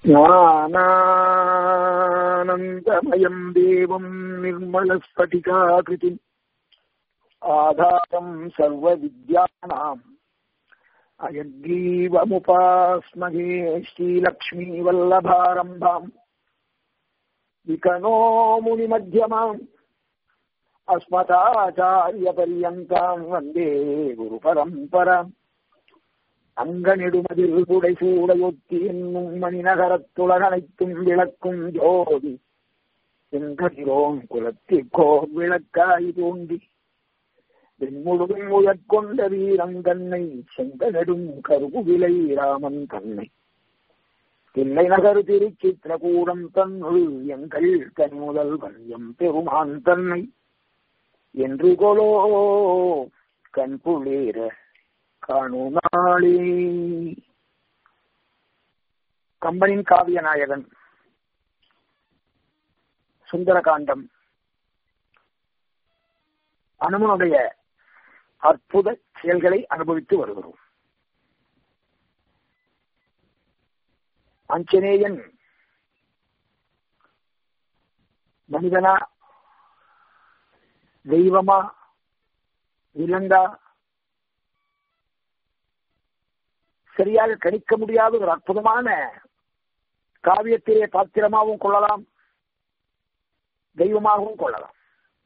ज्ञानानन्दमयम् देवम् निर्मलस्फटिकाकृतिम् आधारम् सर्वविद्यानाम् अयग्रीवमुपास्महे श्रीलक्ष्मीवल्लभारम्भाम् विकनो मुनिमध्यमाम् अस्मदाचार्यपर्यन्ताम् वन्दे गुरुपरम्पराम् அங்கனிடுமதில் புடை சூடையொத்தி என்னும் மணிநகரத்துலகனைத்தும் விளக்கும் ஜோதி என்கிறோம் குலத்திற்கோர் விளக்காய் தோண்டி வெண்முழுதும் உயர்கொண்ட வீரங்கண்ணை செங்கனெடும் கருகுவிலை ராமன் கண்ணை தில்லை நகர் திருச்சித்திரகூடம் தன்னுள் எங்கள் கனிமுதல் வல்யம் பெருமான் தன்னை என்று கொலோ கண்புளேற காணுநாளே கம்பனின் காவிய நாயகன் சுந்தரகாண்டம் அனுமனுடைய அற்புத செயல்களை அனுபவித்து வருகிறோம் அஞ்சனேயன் மனிதனா தெய்வமா விலங்கா சரியாக கணிக்க முடியாத ஒரு அற்புதமான காவியத்திலே பாத்திரமாகவும் கொள்ளலாம் தெய்வமாகவும் கொள்ளலாம்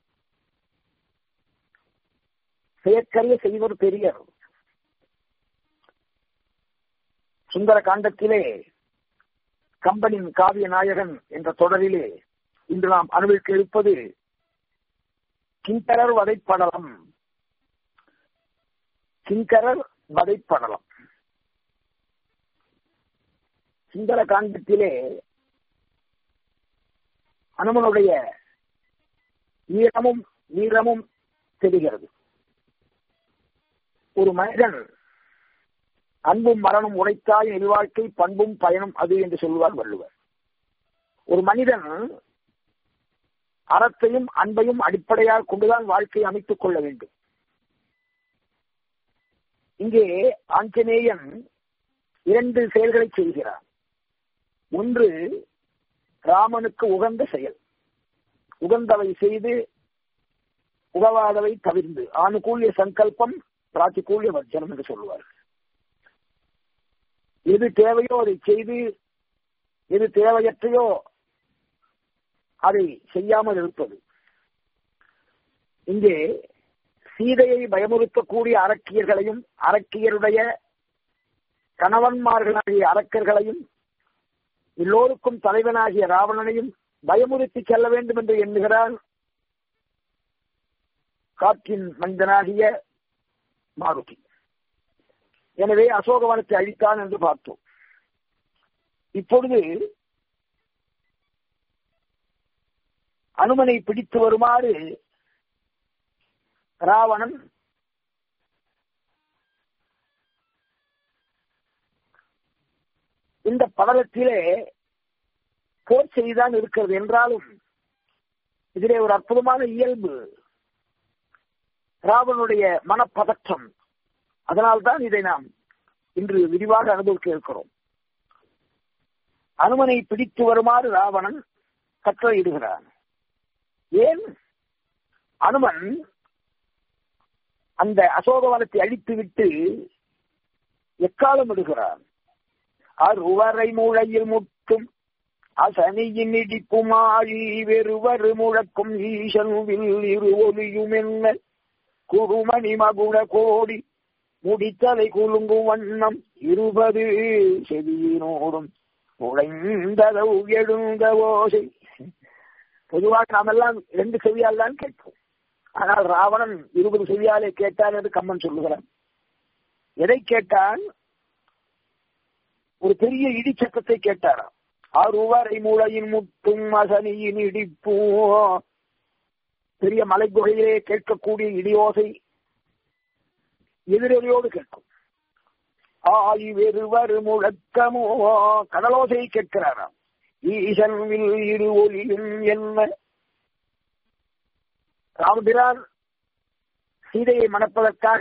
செயற்கரிய செய்வர் பெரியர் சுந்தர காண்டத்திலே கம்பனின் காவிய நாயகன் என்ற தொடரிலே இன்று நாம் அனுபவிக்க இருப்பது கிங்கரர் வதைப்படலம் கிங்கரர் வதைப்படலம் சுந்தர காண்டத்திலே அனுமனுடைய ஈரமும் வீரமும் தெரிகிறது ஒரு மனிதன் அன்பும் மரணம் உடைத்தாய் நெல்வாழ்க்கை பண்பும் பயனும் அது என்று சொல்லுவார் வள்ளுவர் ஒரு மனிதன் அறத்தையும் அன்பையும் அடிப்படையாக கொண்டுதான் வாழ்க்கையை அமைத்துக் கொள்ள வேண்டும் இங்கே ஆஞ்சநேயன் இரண்டு செயல்களை செய்கிறார் ஒன்று ராமனுக்கு உகந்த செயல் உகந்தவை செய்து உகவாதவை தவிர்ந்து ஆணுகூல்ய சங்கல்பம் பிராத்திகூல்ய வர்ஜனம் என்று சொல்லுவார் எது தேவையோ அதை செய்து எது தேவையற்றையோ அதை செய்யாமல் இருப்பது இங்கே சீதையை பயமுறுத்தக்கூடிய அரக்கியர்களையும் அரக்கியருடைய கணவன்மார்களாகிய அரக்கர்களையும் எல்லோருக்கும் தலைவனாகிய ராவணனையும் பயமுறுத்தி செல்ல வேண்டும் என்று எண்ணுகிறான் காற்றின் மனிதனாகிய மாருதி எனவே அசோகவனத்தை அழித்தான் என்று பார்த்தோம் இப்பொழுது அனுமனை பிடித்து வருமாறு ராவணன் இந்த படலத்திலே போர் செய்தான் இருக்கிறது என்றாலும் இதிலே ஒரு அற்புதமான இயல்பு ராவனுடைய மனப்பதற்றம் அதனால்தான் இதை நாம் இன்று விரிவாக அனுபவிக்க இருக்கிறோம் அனுமனை பிடித்து வருமாறு ராவணன் கட்டளையிடுகிறான் ஏன் அனுமன் அந்த அசோகவனத்தை அழித்து விட்டு எக்காலம் இடுகிறான் அருவரை மூளையில் முட்டும் அசனியின் இடிப்புமாழி வெறுவரு முழக்கும் ஈசனுவில் இரு ஒலியும் என்ன குருமணி மகுட கோடி முடித்தலை குலுங்கும் வண்ணம் இருபது செவியினோடும் உழைந்ததவு எழுந்த ஓசை பொதுவாக நாம் எல்லாம் ரெண்டு செவியால் தான் கேட்போம் ஆனால் ராவணன் இருபது செவியாலே கேட்டான் என்று கம்மன் சொல்லுகிறான் எதை கேட்டான் ஒரு பெரிய இடி சத்தத்தை கேட்டாராம் அறுவரை மூளையின் முட்டும் அசனியின் இடிப்பூ பெரிய மலை குகையிலே கேட்கக்கூடிய இடியோசை எதிரொலியோடு கேட்கும் ஆய் வெறுவரு முழக்கமோ கடலோசை கேட்கிறாராம் ஈசன் வில் இரு ஒலியும் என்ன ராமபிரான் சீதையை மணப்பதற்காக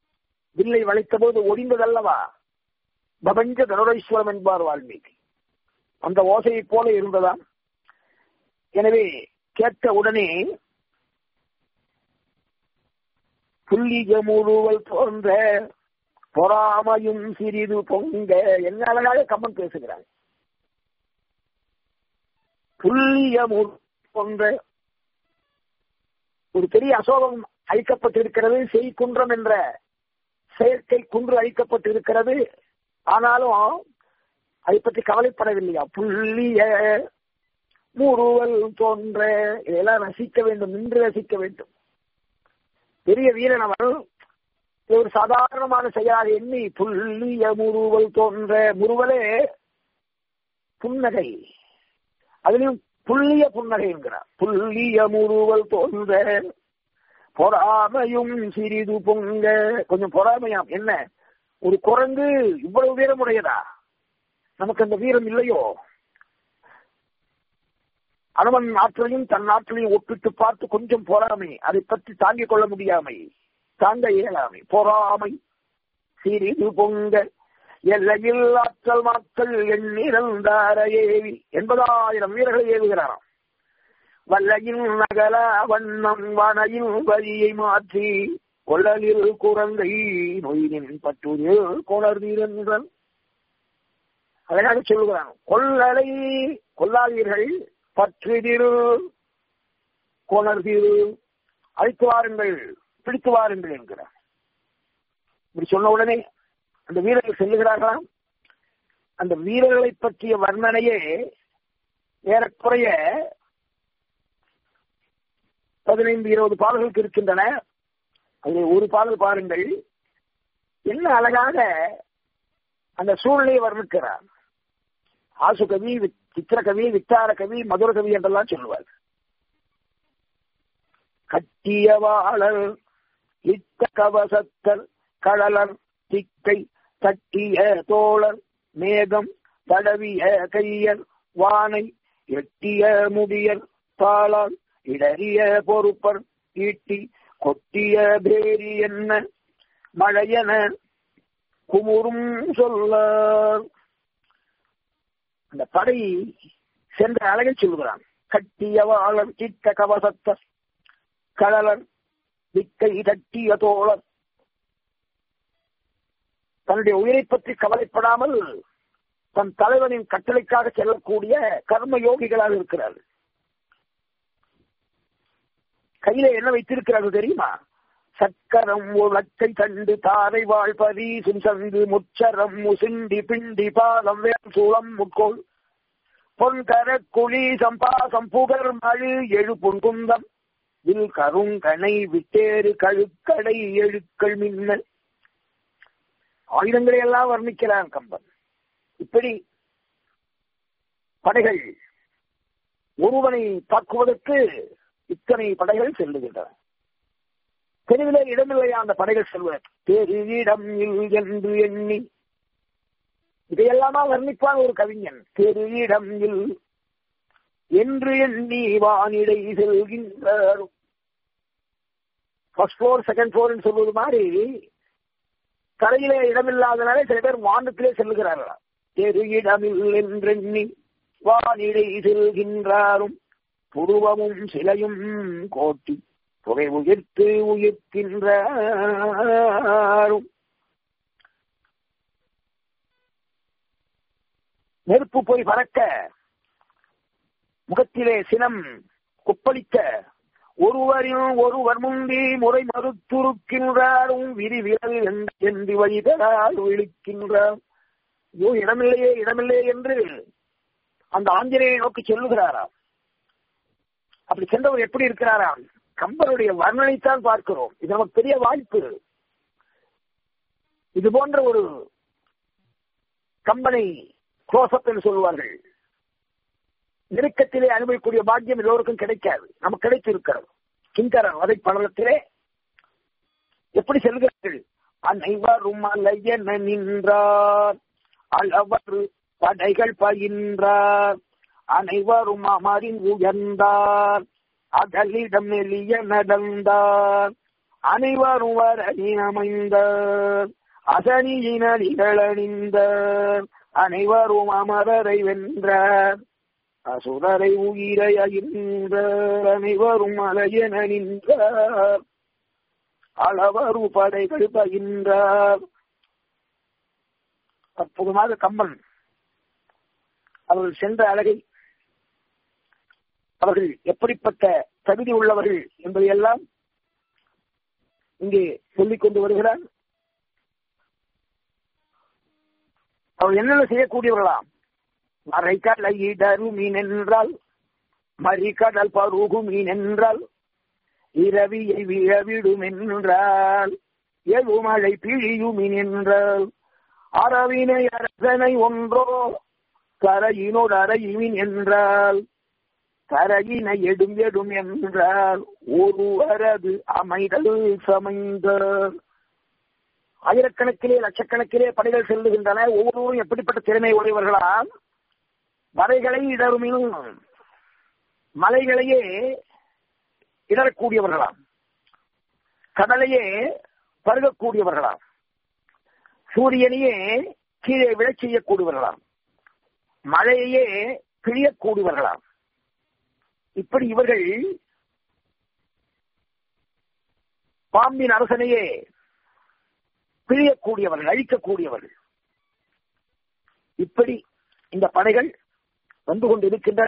வில்லை வளைத்த போது ஒடிந்ததல்லவா பபஞ்ச கருடேஸ்வரம் என்பார் வால்மீகி அந்த ஓசையைப் போல இருந்ததாம் எனவே கேட்ட உடனே புள்ளிய முழுவல் போன்ற பொறாமையும் சிறிது பொங்க என்ன அழகாக கம்மன் பேசுகிறாங்க புள்ளிய முழு போன்ற ஒரு பெரிய அசோகம் அழிக்கப்பட்டிருக்கிறது செய்குன்றம் என்ற செயற்கை குன்று அழிக்கப்பட்டிருக்கிறது ஆனாலும் அதை பற்றி கவலைப்படவில்லையா புள்ளிய முறுவல் தோன்ற இதெல்லாம் ரசிக்க வேண்டும் நின்று ரசிக்க வேண்டும் பெரிய வீரன் அவன் ஒரு சாதாரணமான செயலாக எண்ணி புள்ளிய முறுவல் தோன்ற முறுவலே புன்னகை அதுலயும் புள்ளிய புன்னகை என்கிறார் புள்ளிய முறுவல் தோன்ற பொறாமையும் சிறிது பொங்க கொஞ்சம் பொறாமையாம் என்ன ஒரு குரங்கு இவ்வளவு வீரமுடையதா நமக்கு அந்த வீரம் இல்லையோ அனுமன் ஆற்றலையும் தன் ஆற்றலையும் ஒப்பிட்டு பார்த்து கொஞ்சம் பொறாமை அதை பற்றி தாங்கிக் கொள்ள முடியாமை தாங்க இயலாமை பொறாமை சிறிது பொங்க எல்லையில் ஆற்றல் மக்கள் எண்ணிறந்தார ஏவி எண்பதாயிரம் வீரர்களை ஏவுகிறாராம் வல்லையில் நகல வண்ணம் வனையில் வரியை மாற்றி கொள்ளலில் குரங்கை நொயினின் பற்றுதில் கொணர்ந்தீரன் அழகாக சொல்லுகிறான் கொள்ளலை கொல்லாதீர்கள் பற்றுதிரு கொணர்திரு அழைத்து வாருங்கள் பிடித்து வாருங்கள் என்கிறார் இப்படி சொன்ன உடனே அந்த வீரர்கள் செல்லுகிறார்களாம் அந்த வீரர்களை பற்றிய வர்ணனையே ஏறக்குறைய பதினைந்து இருபது பாடல்களுக்கு இருக்கின்றன அதில் ஒரு பாடல் பாருங்கள் என்ன அழகாக அந்த சூழ்நிலையை வர்ணிக்கிறார் ஆசு கவி சித்திர கவி வித்தார கவி மதுர கவி என்றெல்லாம் சொல்லுவார் கட்டியவாளர் இத்த கவசத்தர் கடலர் திக்கை தட்டிய தோழர் மேகம் தடவிய கையர் வானை எட்டிய முடியர் தாளால் இடறிய பொறுப்பர் ஈட்டி கொட்டிய பேரி என்ன மழையன குமுறும் சொல்ல அந்த படை சென்ற அழகை சொல்கிறான் கட்டியவாளர் சித்த கவசத்த கடலர் விக்கை தட்டிய தோழர் தன்னுடைய உயிரை பற்றி கவலைப்படாமல் தன் தலைவனின் கட்டளைக்காக செல்லக்கூடிய கர்ம யோகிகளாக இருக்கிறார்கள் கையில என்ன வைத்திருக்கிறார்கள் தெரியுமா சக்கரம் உலக்கை கண்டு தாரை வாழ்பதி சுசந்து முச்சரம் முசிண்டி பிண்டி பாலம் வேல் சூளம் முக்கோள் பொன்கர குழி சம்பாசம் புகர் மழு எழு பொன்குந்தம் வில் கருங்கனை விட்டேறு கழுக்கடை எழுக்கள் மின்னல் ஆயுதங்களை எல்லாம் வர்ணிக்கிறான் கம்பன் இப்படி படைகள் ஒருவனை தாக்குவதற்கு இத்தனை படைகள் செல்லுகின்றன தெருவிலே இடமில்லையா அந்த படைகள் செல்வர் தெருவிடம் என்று எண்ணி இதையெல்லாமா வர்ணிப்பான் ஒரு கவிஞன் தெருவிடம் என்று எண்ணி வானிடை செல்கின்றார் ஃபர்ஸ்ட் ஃப்ளோர் செகண்ட் ஃப்ளோர் சொல்வது மாதிரி தரையிலே இடமில்லாதனாலே சில பேர் வானத்திலே செல்லுகிறார்களா தெரு இடமில் என்றெண்ணி வானிடை செல்கின்றாரும் புருவமும் சிலையும் கோட்டி புகை உயிர்த்து உயிர்க்கின்றாரும் நெருப்பு போய் பறக்க முகத்திலே சினம் குப்பளிக்க ஒருவரின் ஒருவர் முந்தி முறை மறுத்துருக்கின்றாரும் விரி விரல் என்று வழிதலால் விழிக்கின்றார் ஐயோ இடமில்லையே இடமில்லையே என்று அந்த ஆஞ்சநேயை நோக்கி சொல்லுகிறாராம் அப்படி சென்றவர் எப்படி இருக்கிறாராம் கம்பனுடைய வர்ணனைத்தான் பார்க்கிறோம் இது நமக்கு பெரிய வாய்ப்பு இது போன்ற ஒரு கம்பனை க்ளோஸ்அப் என்று சொல்லுவார்கள் நெருக்கத்திலே அனுபவிக்கூடிய பாக்கியம் எல்லோருக்கும் கிடைக்காது நமக்கு கிடைத்திருக்கிறது கிங்கரன் வதை படலத்திலே எப்படி செல்கிறார்கள் அனைவரும் அலையென நின்றார் அளவர் படைகள் பயின்றார் அனைவரும் அமரின் உயர்ந்தார் அகலிடம் எளிய நடந்தார் அனைவரும் வரணி அமைந்தார் அசனியினர் அணிந்தார் அனைவரும் அமரரை வென்றார் அசுரரை உயிரை அகின்றார் அனைவரும் அலையென நின்றார் அளவரு படைகள் பகின்றார் அற்புதமாக கம்பன் அவர்கள் சென்ற அழகை அவர்கள் எப்படிப்பட்ட தகுதி உள்ளவர்கள் என்பதையெல்லாம் இங்கே சொல்லிக் கொண்டு வருகிறார் அவர் என்னென்ன செய்யக்கூடியவர்களாம் மறைக்கடலை இடரு மீன் என்றால் மறிக்கடல் பருகு மீன் என்றால் இரவியை விழவிடும் என்றால் எழுமழை பிழியுமின் என்றால் அறவினை அரசனை ஒன்றோ கரையினோடு அறையுமின் என்றால் கரையினை எடும் எடும் என்றால் ஒருவரது அமைதல் சமைந்தார் ஆயிரக்கணக்கிலே லட்சக்கணக்கிலே படைகள் செல்லுகின்றன ஒவ்வொருவரும் எப்படிப்பட்ட திறமை உடையவர்களால் வரைகளை இடருமினும் மலைகளையே இடரக்கூடியவர்களாம் கடலையே பருகக்கூடியவர்களாம் சூரியனையே கீழே விழச் செய்யக்கூடியவர்களாம் மழையையே பிழியக்கூடியவர்களாம் இப்படி இவர்கள் பாம்பின் அரசனையே பிழியக்கூடியவர்கள் அழிக்கக்கூடியவர்கள் இப்படி இந்த படைகள் வந்து கொண்டு இருக்கின்றன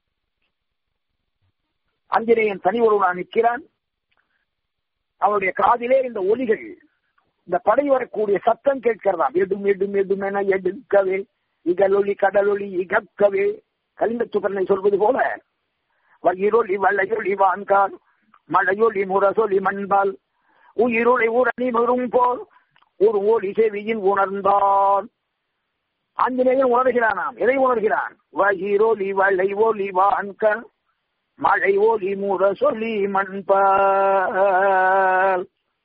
அஞ்சனேயன் தனி ஒருவனாக நிற்கிறான் அவனுடைய காதிலே இந்த ஒலிகள் இந்த படை வரக்கூடிய சத்தம் கேட்கிறதாம் எடும் எடும் எடும் என எடுக்கவே இகலொலி கடலொலி இகக்கவே கலிந்த சுகரனை சொல்வது போல வயிறொலி வள்ளையொலி வான்கால் மழையொலி முரசொலி மண்பால் உயிரொலி உரணி மறும் போல் ஒரு ஒளி செவியில் உணர்ந்தான் ஆஞ்சநேயன் உணர்கிறானாம் எதை உணர்கிறான் வயிறொலி வளை ஒலி வான்கால் மழை ஒலி முரசொலி மண்பால்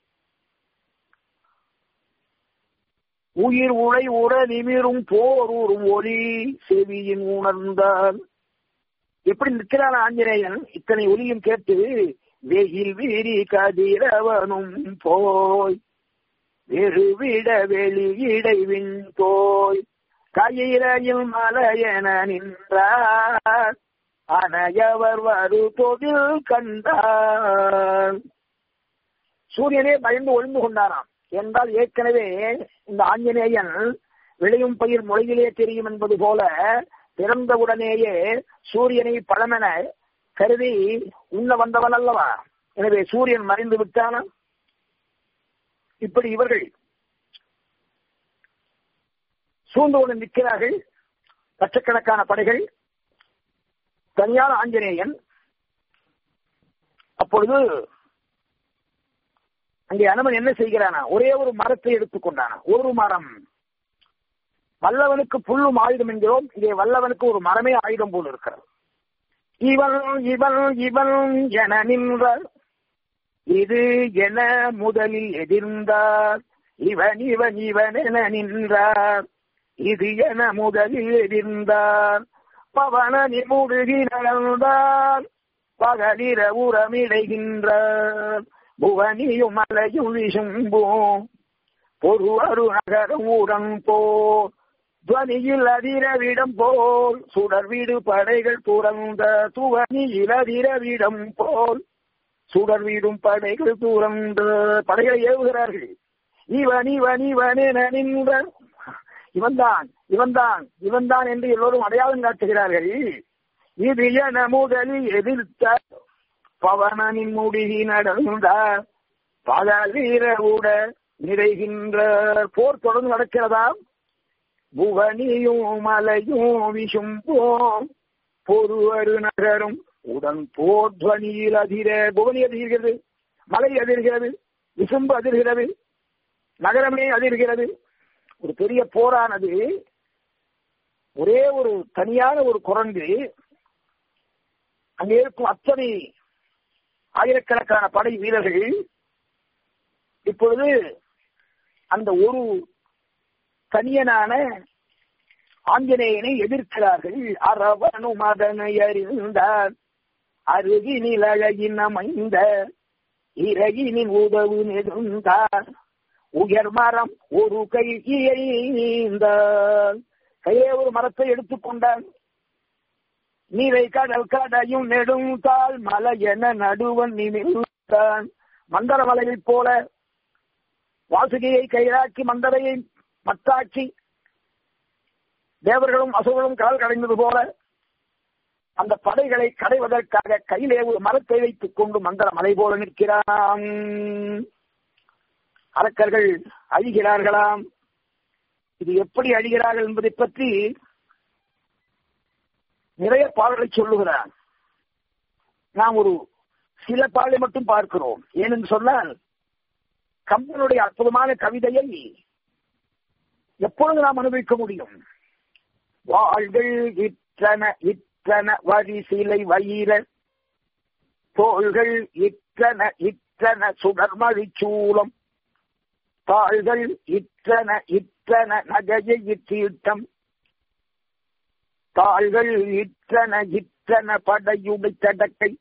உயிர் உழை உற நிமிரும் போர் உறும் ஒலி செவியின் உணர்ந்தான் எப்படி நிற்கிறான் ஆஞ்சநேயன் இத்தனை ஒலியும் கேட்டு வெயில் வீரி கதிரவனும் போய் வெறுவிட வெளியிடைவின் தோய் கையிலையில் மலையென நின்றார் அனையவர் வரு தொழில் கண்டார் சூரியனே பயந்து ஒளிந்து கொண்டாராம் என்றால் ஏற்கனவே இந்த ஆஞ்சநேயன் விளையும் பயிர் முளையிலே தெரியும் என்பது போல பிறந்தவுடனேயே சூரியனை பழமென கருதி உண்ண வந்தவன் அல்லவா எனவே சூரியன் மறைந்து விட்டான இப்படி இவர்கள் சூழ்ந்தோடு நிற்கிறார்கள் லட்சக்கணக்கான படைகள் தனியான ஆஞ்சநேயன் அப்பொழுது அங்கே அனுமன் என்ன செய்கிறானா ஒரே ஒரு மரத்தை எடுத்துக்கொண்டானா ஒரு மரம் வல்லவனுக்கு புல்லும் ஆயுதம் என்கிறோம் இங்கே வல்லவனுக்கு ஒரு மரமே ஆயுதம் போல் இருக்கிறது இவன் இவன் இவன் என நின்ற இது என முதலில் எதிர்ந்தார் இவன் இவன் இவன் என நின்றார் இது என முதலில் எதிர்ந்தார் பவன நிமுடுகி நடந்தார் பகலிர உரமிடைகின்றார் புவனியும் மலையும் விசும்போம் பொருவரு நகரம் ஊரம் போ துவனியில் அதிரவிடம் போல் சுடர் வீடு படைகள் துறந்த துவனியில் அதிரவிடம் போல் சுடர் வீடும் படைகள் துறந்த படைகளை ஏவுகிறார்கள் இவன் இவன் இவன் என நின்ற இவன்தான் இவன்தான் இவன்தான் என்று எல்லோரும் அடையாளம் காட்டுகிறார்கள் இது என முதலில் எதிர்த்த பவனனின் முடிகி நடந்தார் பகலிரவுட நிறைகின்ற போர் தொடர்ந்து நடக்கிறதா புவனியும் மலையும் விசும்போம் பொருவரு நகரும் உடன் போர்துவனியில் அதிர புவனி அதிர்கிறது மலை அதிர்கிறது விசும்பு அதிர்கிறது நகரமே அதிர்கிறது ஒரு பெரிய போரானது ஒரே ஒரு தனியான ஒரு குரங்கு அங்கே இருக்கும் அத்தனை ஆயிரக்கணக்கான படை வீரர்கள் இப்பொழுது அந்த ஒரு தனியனான ஆஞ்சநேயனை எதிர்க்கிறார்கள் அரவனும் அதனை அறிந்தார் அருகினில் அழகின் அமைந்த இறகினின் உதவு நெடுந்தார் உயர் மரம் ஒரு கை இயைந்தார் கையிலே ஒரு மரத்தை எடுத்துக்கொண்டான் நீரை கடல் கடையும் நெடும் தாள் மலை என நடுவன் நிமிர்ந்தான் மந்தர மலையைப் போல வாசுகியை கையிலாக்கி மந்தரையை மத்தாக்கி தேவர்களும் அசுரர்களும் கடல் கடைந்தது போல அந்த படைகளை கடைவதற்காக கையிலே ஒரு மரத்தை வைத்துக் கொண்டு மந்தர மலை போல நிற்கிறான் அரக்கர்கள் அழிகிறார்களாம் இது எப்படி அழிகிறார்கள் என்பதை பற்றி நிறைய பாடலை சொல்லுகிறான் நாம் ஒரு சில பாடலை மட்டும் பார்க்கிறோம் ஏனென்று சொன்னால் கம்பனுடைய அற்புதமான கவிதையை எப்பொழுது நாம் அனுபவிக்க முடியும் வாழ்கள் இற்றன இற்றன வரி சிலை வயிற தோள்கள் இற்றன இற்றன சுடர்மழி சூலம் தாள்கள் இற்றன இற்றன நகையை தீட்டம் தாள்கள் இற்றன இற்றன படையுடை தடக்கை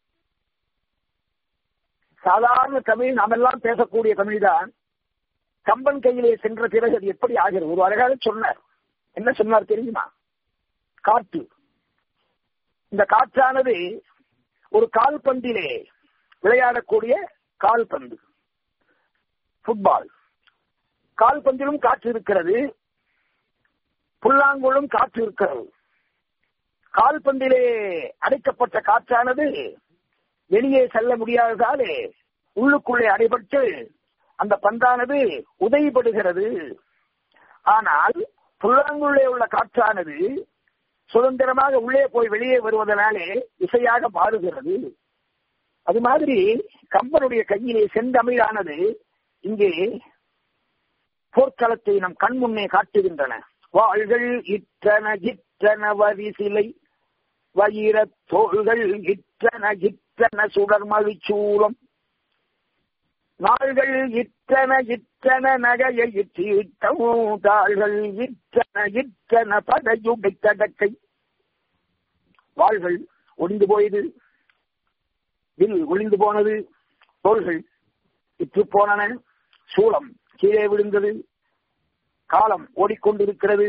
சாதாரண தமிழ் நாமெல்லாம் பேசக்கூடிய தமிழ்தான் கம்பன் கையிலே சென்ற பிறகு அது எப்படி ஆகிறது ஒரு அழகாக சொன்னார் என்ன சொன்னார் தெரியுமா காற்று இந்த காற்றானது ஒரு கால்பந்திலே விளையாடக்கூடிய கால்பந்து ஃபுட்பால் கால்பந்திலும் காற்று இருக்கிறது புல்லாங்குழும் காற்று இருக்கிறது கால்பந்திலே அடைக்கப்பட்ட காற்றானது வெளியே செல்ல முடியாததாலே உள்ளுக்குள்ளே அடைபட்டு அந்த பந்தானது உதவிப்படுகிறது ஆனால் புல்லாங்குள்ளே உள்ள காற்றானது சுதந்திரமாக உள்ளே போய் வெளியே வருவதனாலே இசையாக மாறுகிறது அது மாதிரி கம்பனுடைய கையிலே செந்தமிழானது இங்கே போர்க்களத்தை நம் கண் முன்னே காட்டுகின்றன வாள்கள் இற்றன இற்றன வரி சிலை வயிறத் தோள்கள் இற்றன இற்றன சுடர்மழி சூலம் நாள்கள் இற்றன இற்றன நகையை தீட்டமும் தாள்கள் இற்றன இற்றன படையுடை தடக்கை வாள்கள் ஒளிந்து போயது வில் ஒளிந்து போனது தோள்கள் இற்று போனன சூளம் கீழே விழுந்தது காலம் ஓடிக்கொண்டிருக்கிறது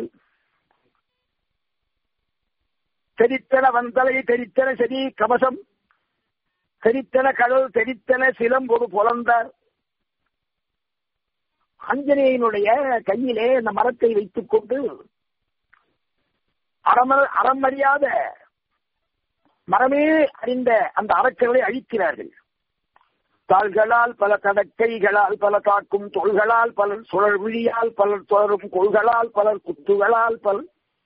தெரித்தன வந்தலை தெரித்தன செடி கவசம் தெரித்தன கடல் தெரித்தன சிலம் ஒரு புலந்தார் அஞ்சனேயனுடைய கையிலே அந்த மரத்தை வைத்துக் கொண்டு அறம அறம் அறியாத மரமே அறிந்த அந்த அரக்கர்களை அழிக்கிறார்கள் தாள்களால் பல கடக்கைகளால் பல தாக்கும் தொல்களால் பலர் சுழல் விழியால் பலர் தொடரும் கொள்களால் பலர் குத்துகளால் பலர்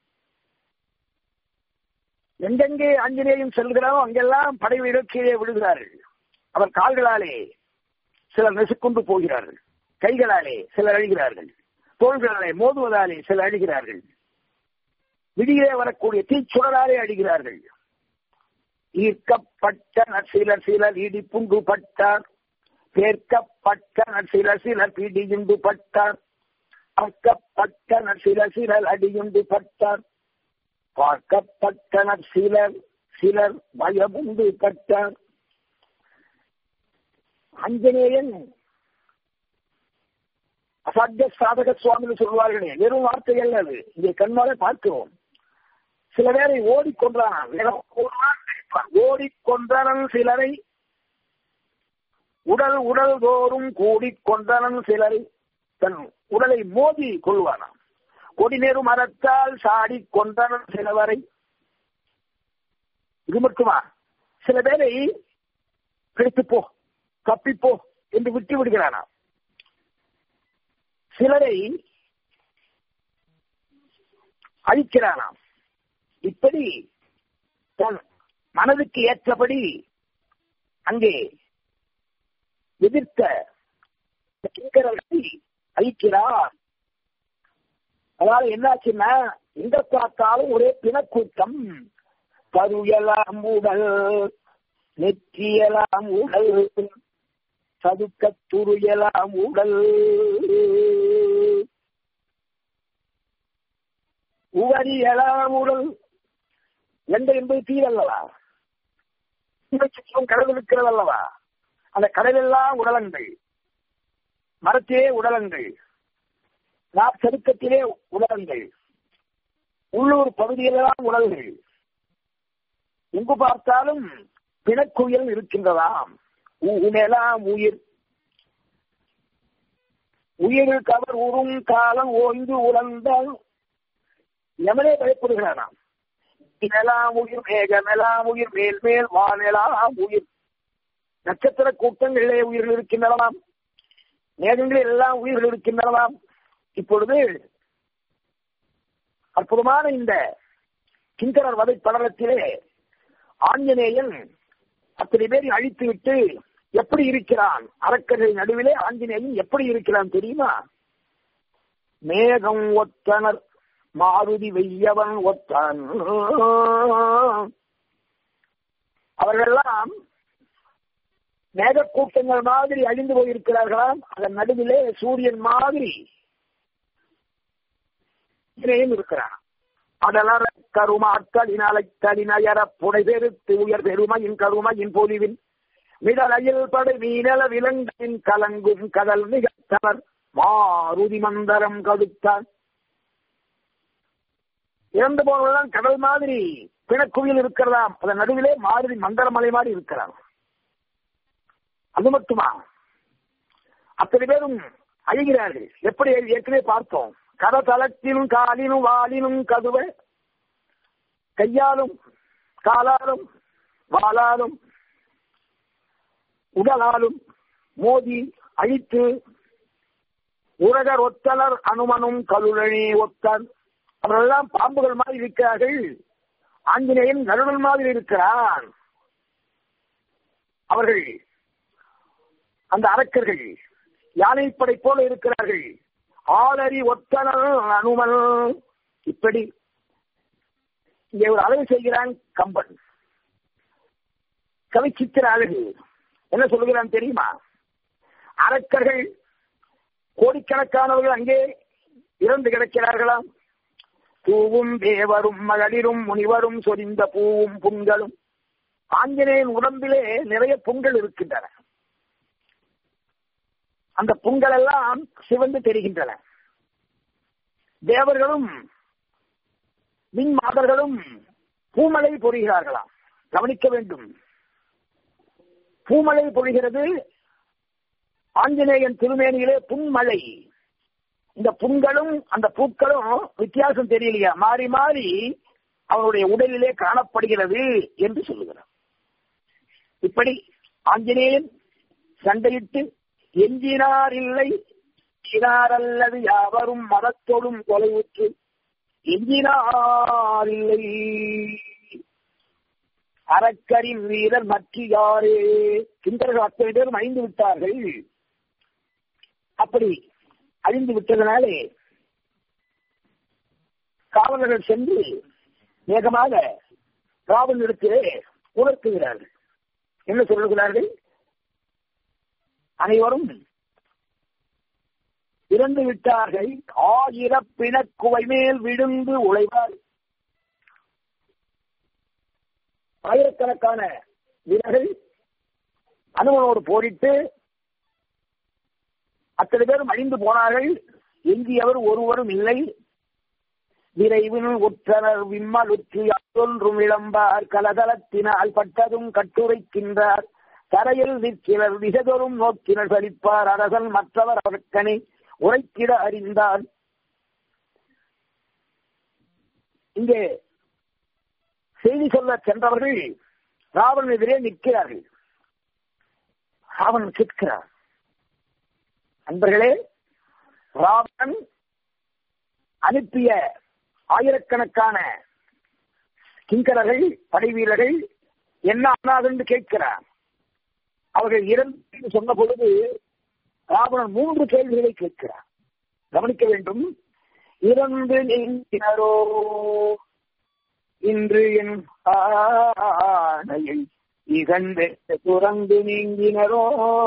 எங்கெங்கே ஆஞ்சநேயம் செல்கிறாரோ அங்கெல்லாம் படை வீரர் கீழே விழுகிறார்கள் அவர் கால்களாலே சிலர் நெசுக்கொண்டு போகிறார்கள் கைகளாலே சிலர் அழுகிறார்கள் தோள்களாலே மோதுவதாலே சிலர் அழுகிறார்கள் விடியிலே வரக்கூடிய தீச்சுடராலே அழுகிறார்கள் ஈர்க்கப்பட்ட சிலர் சிலர் இடிப்புண்டு பட்டார் பேர்க்கப்பட்ட சிலர் சிலர் பிடியுண்டு பட்டார் அக்கப்பட்ட சிலர் சிலர் அடியுண்டு பட்டார் பார்க்கப்பட்டனர் சிலர் சிலர் பயமுண்டு பட்டார் அஞ்சனேயன் அசாத்திய சாதக சுவாமி சொல்வார்களே வெறும் வார்த்தைகள் அது இங்கே கண்ணால பார்க்கிறோம் சில பேரை ஓடிக்கொன்றான் ஓடிக்கொன்றனன் சிலரை உடல் உடல் தோறும் கூடிக்கொன்றனன் சிலரை தன் உடலை மோதி கொள்வானாம் கொடிநேரு மரத்தால் சாடி கொன்றனன் சிலவரை இது மட்டுமா சில பேரை பிடித்துப்போ தப்பிப்போ என்று விட்டு விடுகிறானாம் சிலரை அழிக்கிறானாம் இப்படி தன் மனதுக்கு ஏற்றபடி அங்கே எதிர்த்த கிங்கரர்களை அழிக்கிறார் அதனால என்னாச்சுன்னா எங்க பார்த்தாலும் ஒரே பிணக்கூட்டம் கருயலாம் உடல் நெற்றியலாம் உடல் சதுக்க துருயலாம் உடல் உவரியலாம் உடல் எந்த என்பது தீரல்லவா சுற்றும் கடல் இருக்கிறது அல்லவா அந்த கடலெல்லாம் உடலங்கள் மரத்திலே உடலங்கள் நாற்சதுக்கத்திலே உடலங்கள் உள்ளூர் பகுதியிலெல்லாம் உடல்கள் எங்கு பார்த்தாலும் பிணக்குயில் இருக்கின்றதாம் உணலாம் உயிர் உயிரில் கவர் உறும் காலம் ஓய்ந்து உழந்தால் எவனே பயப்படுகிறானாம் நிலம் உயிர் மேகமெல்லாம் உயிர் மேல் மேல் வானெலாம் உயிர் நட்சத்திர கூட்டங்களிலே உயிர்கள் இருக்கின்றனவாம் மேகங்களில் எல்லாம் உயிர்கள் இருக்கின்றனவாம் இப்பொழுது அற்புதமான இந்த கிங்கரர் வதை படலத்திலே ஆஞ்சநேயன் அத்தனை பேரை அழித்து விட்டு எப்படி இருக்கிறான் அரக்கர்கள் நடுவிலே ஆஞ்சநேயன் எப்படி இருக்கிறான் தெரியுமா மேகம் ஒத்தனர் மாருதி வெய்யவன் ஒத்தான் அவர்களெல்லாம் மேகக்கூட்டங்கள் மாதிரி அழிந்து போயிருக்கிறார்களாம் அதன் நடுவிலே சூரியன் மாதிரி இருக்கிறான் அடலற கருமாக்களினாலை தலினயர புடை பெருத்து உயர் பெருமையின் கருமையின் பொலிவின் மிடலையில் படை மீனல விலங்கின் கலங்கும் கடல் நிகழ்த்தவர் மாருதி மந்தரம் கடுத்தான் இறந்து போனவர்கள் கடல் மாதிரி பிணக்குவியில் இருக்கிறதாம் அதன் நடுவிலே மாருதி மந்தரமலை மாதிரி இருக்கிறார் அது மட்டுமா அத்தனை பேரும் அழுகிறார்கள் எப்படி ஏற்கனவே பார்த்தோம் கரதளத்திலும் காலினும் வாலினும் கதுவ கையாலும் காலாலும் வாளாலும் உடலாலும் மோதி அழித்து உரகர் ஒத்தனர் அனுமனும் கலுழனே ஒத்தன் அவர்களெல்லாம் பாம்புகள் மாதிரி இருக்கிறார்கள் ஆஞ்சநேயன் நடுவன் மாதிரி இருக்கிறான் அவர்கள் அந்த அரக்கர்கள் யானைப்படை போல இருக்கிறார்கள் ஆளறி ஒத்தனர் அனுமன் இப்படி இங்கே ஒரு அளவு செய்கிறான் கம்பன் கவிச்சித்திர அழகு என்ன சொல்லுகிறான் தெரியுமா அரக்கர்கள் கோடிக்கணக்கானவர்கள் அங்கே இறந்து கிடக்கிறார்களாம் பூவும் தேவரும் மகளிரும் முனிவரும் சொரிந்த பூவும் புண்களும் ஆஞ்சநேயன் உடம்பிலே நிறைய புண்கள் இருக்கின்றன அந்த புண்கள் எல்லாம் சிவந்து தெரிகின்றன தேவர்களும் மின் மாதர்களும் பூமலை பொழிகிறார்களாம் கவனிக்க வேண்டும் பூமலை பொழிகிறது ஆஞ்சநேயன் திருமேனியிலே புன்மலை இந்த புண்களும் அந்த பூக்களும் வித்தியாசம் தெரியலையா மாறி மாறி அவனுடைய உடலிலே காணப்படுகிறது என்று சொல்லுகிறார் இப்படி ஆஞ்சநேயன் சண்டையிட்டு எஞ்சினார் இல்லை எஞ்சினார் அல்லது யாவரும் மதத்தொடும் தொலைவுற்று எஞ்சினார் இல்லை அரக்கரின் வீரர் மற்ற யாரே கிண்டர்கள் அத்தனை பேரும் அழிந்து விட்டார்கள் அப்படி அழிந்து விட்டதனாலே காவலர்கள் சென்று வேகமாக ராவனிடத்திலே உணர்த்துகிறார்கள் என்ன சொல்லுகிறார்கள் அனைவரும் இறந்து விட்டார்கள் ஆயிரப்பிணக்குவை மேல் விழுந்து உழைவார் ஆயிரக்கணக்கான வீரர்கள் அனுமனோடு போரிட்டு அத்தனை பேரும் அழிந்து போனார்கள் எஞ்சியவர் ஒருவரும் இல்லை விரைவில் உற்றனர் விம்மலுற்று யாதொன்றும் இளம்பார் கலதலத்தினால் பட்டதும் கட்டுரைக்கின்றார் தரையில் நிற்கிறர் விசதொரும் நோக்கினர் சலிப்பார் அரசன் மற்றவர் அவர்க்கனை உரைக்கிட அறிந்தார் இங்கே செய்தி சொல்ல சென்றவர்கள் ராவணன் எதிரே நிற்கிறார்கள் ராவணன் கேட்கிறார் அன்பர்களே ராவணன் அனுப்பிய ஆயிரக்கணக்கான கிங்கரர்கள் படை வீரர்கள் என்ன ஆனாது என்று கேட்கிறார் அவர்கள் இறந்து சொன்ன பொழுது ராவணன் மூன்று கேள்விகளை கேட்கிறார் கவனிக்க வேண்டும் இறந்து நீங்கினரோ இன்று என் ஆணையை இகழ்ந்து துறந்து நீங்கினரோ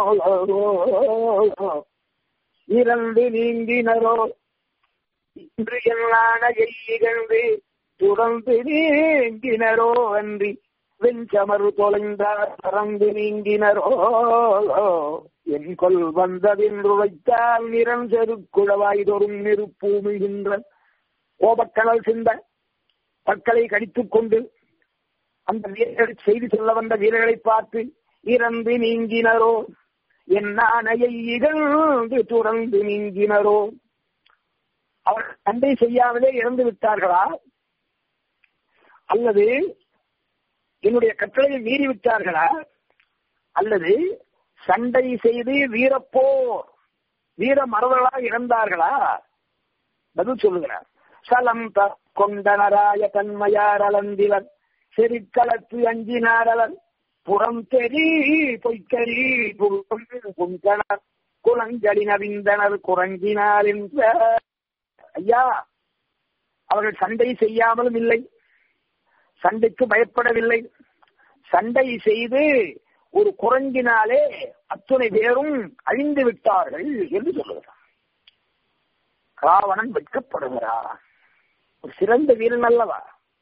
இறந்து நீங்கினரோ இன்று என் ஆணையை இகழ்ந்து துறந்து நீங்கினரோ அன்றி வெஞ்சமறு தொலைந்தார் பறந்து நீங்கினரோ என் கொல் வந்ததென்று வைத்தால் நிறஞ்செரு குழவாய் தோறும் நெருப்பூமுகின்ற கோபக்கடல் சிந்த பற்களை கடித்துக் கொண்டு அந்த வீரர்கள் செய்தி சொல்ல வந்த வீரர்களை பார்த்து இறந்து நீங்கினரோ என் ஆணையை இகழ்ந்து துறந்து நீங்கினரோ அவர் சண்டை செய்யாமலே இறந்து விட்டார்களா அல்லது என்னுடைய கட்டளையை மீறி விட்டார்களா அல்லது சண்டை செய்து வீரப்போர் வீர மரவர்களாக இறந்தார்களா பதில் சொல்லுகிறார் சலம் கொண்டனராய தன்மையார் அலந்திவர் செரிக்களத்து அஞ்சினாரவர் புறம் தெரி பொய்க்கரி புங்கணர் குளஞ்சலினவிந்தனர் குறஞ்சினார் என்ற ஐயா அவர்கள் சண்டை செய்யாமலும் இல்லை சண்டைக்கு பயப்படவில்லை சண்டை செய்து ஒரு குரங்கினாலே அத்துணை பேரும் அழிந்து விட்டார்கள் என்று சொல்லுகிறார் ராவணன் வெட்கப்படுகிறார் ஒரு சிறந்த வீரன் அல்லவா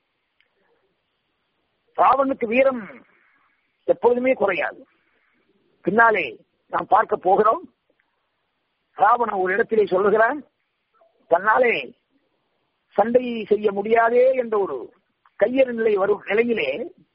ராவனுக்கு வீரம் எப்பொழுதுமே குறையாது பின்னாலே நாம் பார்க்க போகிறோம் ராவணன் ஒரு இடத்திலே சொல்லுகிறான் தன்னாலே சண்டை செய்ய முடியாதே என்ற ஒரு கையறு நிலை வரும் நிலையிலே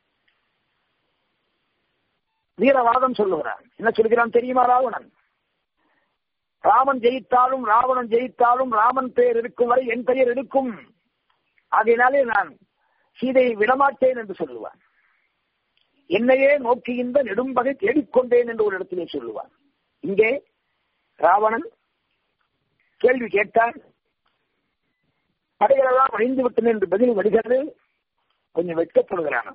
வீரவாதம் சொல்லுகிறான் என்ன சொல்கிறான் தெரியுமா ராவணன் ராமன் ஜெயித்தாலும் ராவணன் ஜெயித்தாலும் ராமன் பெயர் இருக்கும் வரை என் பெயர் இருக்கும் ஆகையினாலே நான் சீதையை விடமாட்டேன் என்று சொல்லுவான் என்னையே நோக்கி இந்த நெடும்பகை தேடிக்கொண்டேன் என்று ஒரு இடத்திலே சொல்லுவான் இங்கே ராவணன் கேள்வி கேட்டான் படைகளெல்லாம் அழிந்து விட்டன என்று பதில் வருகிறது கொஞ்சம் வெட்கப்படுகிறான்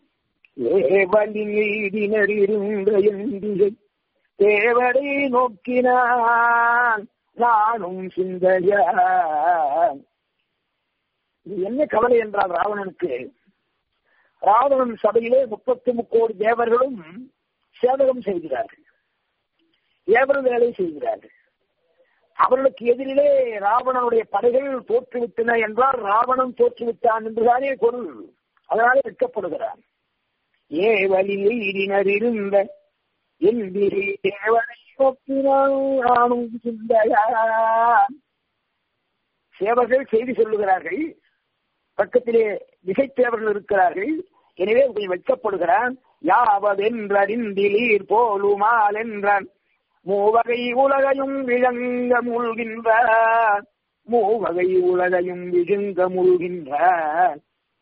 ஏவலினர் இருந்த எந்திகை தேவரை நோக்கினான் நானும் சிந்தையான் இது என்ன கவலை என்றால் ராவணனுக்கு ராவணன் சபையிலே முப்பத்தி முக்கோடி தேவர்களும் சேவகம் செய்கிறார்கள் ஏவல் வேலை செய்கிறார்கள் அவர்களுக்கு எதிரிலே ராவணனுடைய படைகள் தோற்றுவிட்டன என்றால் ராவணன் தோற்றுவிட்டான் என்றுதானே பொருள் அதனாலே வெட்கப்படுகிறான் ஏவலில் ஈடினர் இருந்த எந்திரி தேவனை நோக்கினானும் சிந்தையான் சேவர்கள் செய்தி சொல்லுகிறார்கள் பக்கத்திலே திசைத்தேவர்கள் இருக்கிறார்கள் எனவே கொஞ்சம் வெட்கப்படுகிறான் யாவதென்றறிந்திலீர் போலுமால் என்றான் மூவகை உலகையும் விளங்க முழுகின்றான் மூவகை உலகையும் விழுங்க முழுகின்றான்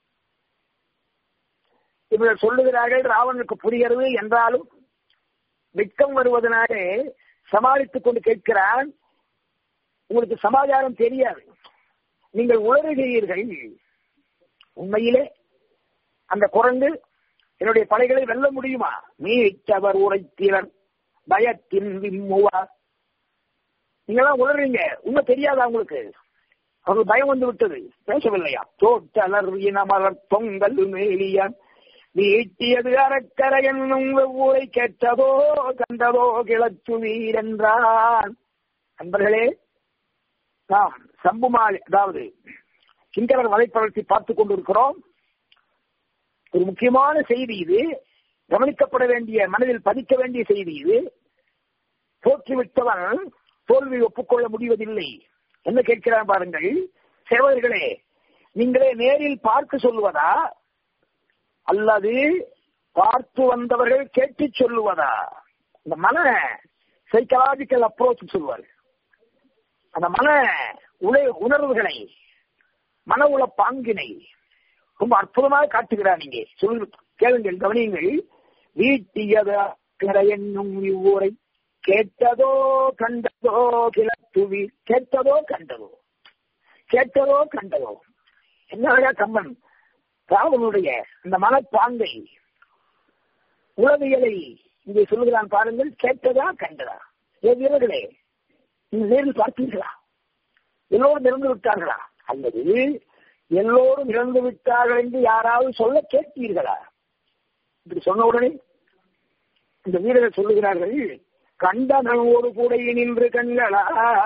இவர்கள் சொல்லுகிறார்கள் ராவனுக்கு புரிகிறது என்றாலும் வெட்கம் வருவதனாலே சமாளித்துக் கொண்டு கேட்கிறான் உங்களுக்கு சமாச்சாரம் தெரியாது நீங்கள் உளறுகிறீர்கள் உண்மையிலே அந்த குரங்கு என்னுடைய படைகளை வெல்ல முடியுமா மீட்டவர் உரைத்திறன் பயத்தின் விம்முவா நீங்களாம் உளறீங்க உண்மை தெரியாதா உங்களுக்கு அவர்கள் பயம் வந்து விட்டது பேசவில்லையா தோற்றலர் இனமலர் தொங்கல் மேலியான் நீட்டியது அறக்கரை என்னும் வெவ்வூரை கேட்டதோ கண்டதோ கிளச்சுவீர் என்றான் நண்பர்களே நாம் சம்புமாலி அதாவது கிங்கரர் வலைப்பழத்தை பார்த்துக் கொண்டிருக்கிறோம் ஒரு முக்கியமான செய்தி இது கவனிக்கப்பட வேண்டிய மனதில் பதிக்க வேண்டிய செய்தி இது தோற்றுவிட்டவன் தோல்வி ஒப்புக்கொள்ள முடிவதில்லை என்ன கேட்கிறான் பாருங்கள் சேவர்களே நீங்களே நேரில் பார்க்க சொல்லுவதா அல்லது பார்த்து வந்தவர்கள் கேட்டு சொல்லுவதா இந்த மன சைக்கலாஜிக்கல் அப்ரோச் சொல்வார் அந்த மன உலை உணர்வுகளை மன உள பாங்கினை ரொம்ப அற்புதமாக காட்டுகிறார் நீங்க சொல்லு கேளுங்கள் கவனியுங்கள் வீட்டியது என்னும் இவ்வூரை கேட்டதோ கண்டதோ கிளத்துவி கேட்டதோ கண்டதோ கேட்டதோ கண்டதோ என்ன கம்மன் ராவனுடைய இந்த மனப்பாங்கை உளவியலை இங்கே சொல்லுகிறான் பாருங்கள் கேட்டதா கண்டதா ஏ வீரர்களே நீங்க நேரில் பார்த்தீர்களா எல்லோரும் இறந்து விட்டார்களா அல்லது எல்லோரும் இறந்து விட்டார்கள் என்று யாராவது சொல்ல கேட்பீர்களா இப்படி சொன்ன உடனே இந்த வீரர்கள் சொல்லுகிறார்கள் கண்டனன் ஒரு கூடை நின்று கண்களா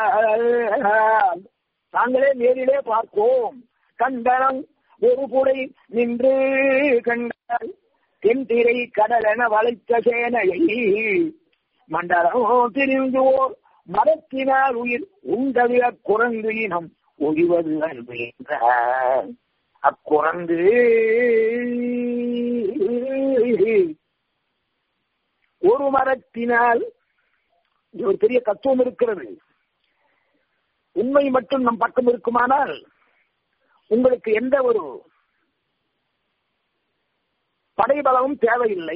நாங்களே நேரிலே பார்ப்போம் கண்டனம் ஒரு குடை நின்று கண்டால் தென்திரை கடலென வளைத்த சேனையை மண்டலம் திரிந்து ஓர் மரத்தினால் உயிர் உண்டவிய குரங்கு இனம் ஒழிவது அன்பு என்றார் அக்குறந்து ஒரு மரத்தினால் இது ஒரு பெரிய தத்துவம் இருக்கிறது உண்மை மட்டும் நம் பக்கம் இருக்குமானால் உங்களுக்கு எந்த ஒரு படைபலமும் தேவையில்லை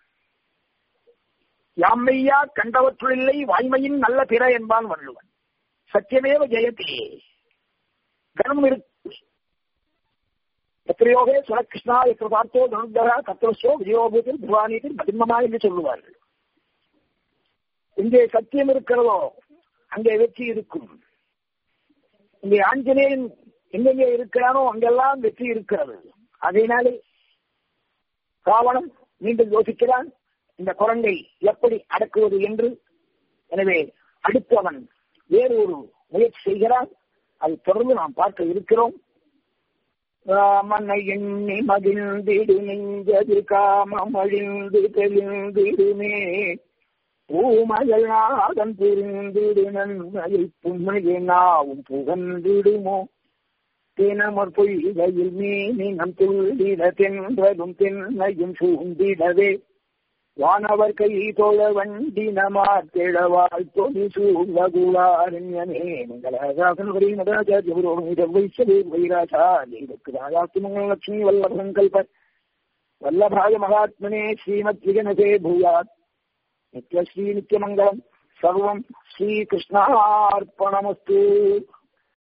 யாமையா கண்டவற்றுள்ளில்லை வாய்மையின் நல்ல பிற என்பான் வள்ளுவன் சத்தியமேவ ஜெயத்தே கனம் இருக்கு எத்தனையோகே சுரகிருஷ்ணா எத்திர பார்த்தோ தனுர்தரா கத்திரஸ்யோ விஜயோபூத்தில் புவானீதில் பதிமமா என்று சொல்லுவார்கள் இங்கே சத்தியம் இருக்கிறதோ அங்கே வெற்றி இருக்கும் இங்கே ஆஞ்சநேயன் எங்கெங்கே இருக்கிறானோ அங்கெல்லாம் வெற்றி இருக்கிறது அதனாலே ராவணன் மீண்டும் யோசிக்கிறான் இந்த குரங்கை எப்படி அடக்குவது என்று எனவே அடுத்து அவன் வேறு ஒரு முயற்சி செய்கிறான் அதை தொடர்ந்து நாம் பார்க்க இருக்கிறோம் ராமனை எண்ணி மகிழ்ந்திடு நெஞ்சது காமம் அழிந்து தெளிந்திடுமே பூமகள் நாதன் புரிந்திடு நன்மையை புண்மையை நாவும் புகழ்ந்திடுமோ தினமர் பொய்கையில் மீனினம் துள்ளிட தென்றலும் தென்னையும் சூழ்ந்திடவே வானவர் கை தோழ வண்டினமார் திழவாள் தொழி சூழ்வகுளாரண்யமே மங்களாசாசனவரி மதாச்சாரியபுரோகம் வைசவே வைராசாரியருக்கு ராஜாத்து மங்கள லட்சுமி வல்லபங்கல்ப வல்லபாய மகாத்மனே ஸ்ரீமத் விஜனசே பூயாத் நித்யஸ்ரீ நித்யமங்கலம் சர்வம் ஸ்ரீகிருஷ்ணார்ப்பணமஸ்து